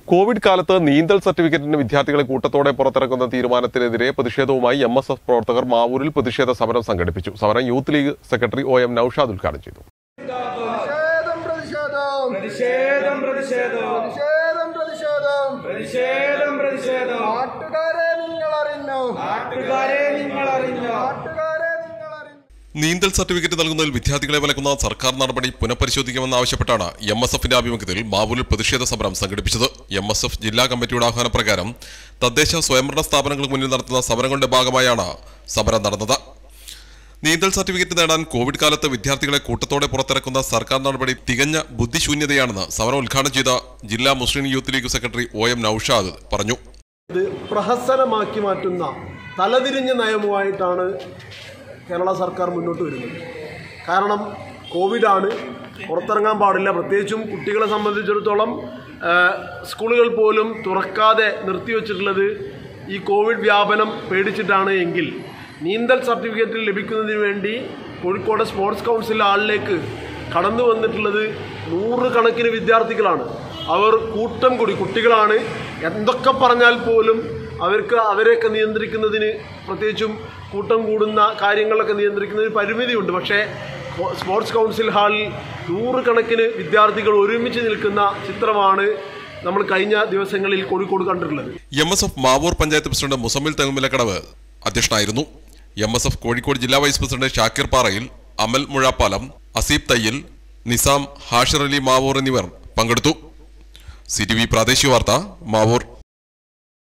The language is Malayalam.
കോവിഡ് കാലത്ത് നീന്തൽ സർട്ടിഫിക്കറ്റിന് വിദ്യാർത്ഥികളെ കൂട്ടത്തോടെ പുറത്തിറക്കുന്ന തീരുമാനത്തിനെതിരെ പ്രതിഷേധവുമായി എം എസ് എഫ് പ്രവർത്തകർ മാവൂരിൽ പ്രതിഷേധ സമരം സംഘടിപ്പിച്ചു സമരം youth league secretary O M Noushad ഉദ്ഘാടനം ചെയ്തു പ്രതിഷേധം പ്രതിഷേധം പ്രതിഷേധം പ്രതിഷേധം പ്രതിഷേധം പ്രതിഷേധം പ്രതിഷേധം പ്രതിഷേധം നാട്ടുകാരെ നിങ്ങൾ അറിഞ്ഞോ നാട്ടുകാരെ നിങ്ങൾ അറിഞ്ഞോ നാട്ടുകാരെ നിങ്ങൾ അറിഞ്ഞോ നീന്തൽ സർട്ടിഫിക്കറ്റ് നൽകുന്നതിൽ വിദ്യാർത്ഥികളെ വിലക്കുന്ന സർക്കാർ നടപടി പുനഃപരിശോധിക്കുമെന്നാവശ്യപ്പെട്ടാണ് എം എസ് എഫിന്റെ ആഭിമുഖ്യത്തിൽ മാവൂരിൽ പ്രതിഷേധ സമരം സംഘടിപ്പിച്ചത് എം എസ് എഫ് ജില്ലാ കമ്മിറ്റിയുടെ ആഹ്വാനപ്രകാരം തദ്ദേശ സ്വയംഭരണ സ്ഥാപനങ്ങൾക്ക് മുന്നിൽ നടത്തുന്ന സമരങ്ങളുടെ ഭാഗമായാണ് സമരം നടന്നത് നീന്തൽ സർട്ടിഫിക്കറ്റ് നേടാൻ കോവിഡ് കാലത്ത് വിദ്യാർത്ഥികളെ കൂട്ടത്തോടെ പുറത്തിറക്കുന്ന സർക്കാർ നടപടി തികഞ്ഞ ബുദ്ധിശൂന്യതയാണെന്ന് സമരം ഉദ്ഘാടനം ചെയ്ത ജില്ലാ Muslim youth league secretary O M Noushad പറഞ്ഞു ഇത് പ്രഹസനമാക്കി മാറ്റുന്ന തലതിരിഞ്ഞ നയവുമായിട്ടാണ് കേരള സർക്കാർ മുന്നോട്ട് വരുന്നത് കാരണം കോവിഡാണ് പുറത്തിറങ്ങാൻ പാടില്ല പ്രത്യേകിച്ചും കുട്ടികളെ സംബന്ധിച്ചിടത്തോളം ആ, സ്കൂളുകൾ പോലും തുറക്കാതെ നിർത്തിവെച്ചിട്ടുള്ളത് ഈ കോവിഡ് വ്യാപനം പേടിച്ചിട്ടാണ് എങ്കിൽ നീന്തൽ സർട്ടിഫിക്കറ്റ് ലഭിക്കുന്നതിന് വേണ്ടി കോഴിക്കോട് സ്പോർട്സ് കൗൺസിൽ ആളിലേക്ക് കടന്നു വന്നിട്ടുള്ളത് നൂറുകണക്കിന് വിദ്യാർത്ഥികളാണ് അവർ കൂട്ടം കൂടി കുട്ടികളാണ് എന്തൊക്കെ പറഞ്ഞാൽ പോലും അവർക്ക് അവരെയൊക്കെ നിയന്ത്രിക്കുന്നതിന് പ്രത്യേകിച്ചും കൂട്ടം കൂടുന്ന കാര്യങ്ങളൊക്കെ നിയന്ത്രിക്കുന്നതിന് പരിമിതിയുണ്ട് പക്ഷേ കോ- സ്പോർട്സ് കൗൺസിൽ ഹാളിൽ നൂറുകണക്കിന് വിദ്യാർത്ഥികൾ ഒരുമിച്ച് നിൽക്കുന്ന ചിത്രമാണ് നമ്മൾ കഴിഞ്ഞ ദിവസങ്ങളിൽ കോഴിക്കോട് കണ്ടിട്ടുള്ളത് M S F Mavoor panchayat president Musammil Thengumilakkadavu അധ്യക്ഷനായിരുന്നു എം എസ് എഫ് കോഴിക്കോട് ജില്ലാ വൈസ് പ്രസിഡന്റ് ഷാക്കിർ പാറയിൽ അമൽ മുഴാപ്പാലം അസീബ് തയ്യിൽ നിസാം ഹാഷിർ അലി മാവൂർ എന്നിവർ പങ്കെടുത്തു സി ടി വി പ്രാദേശിക വാർത്ത മാവൂർ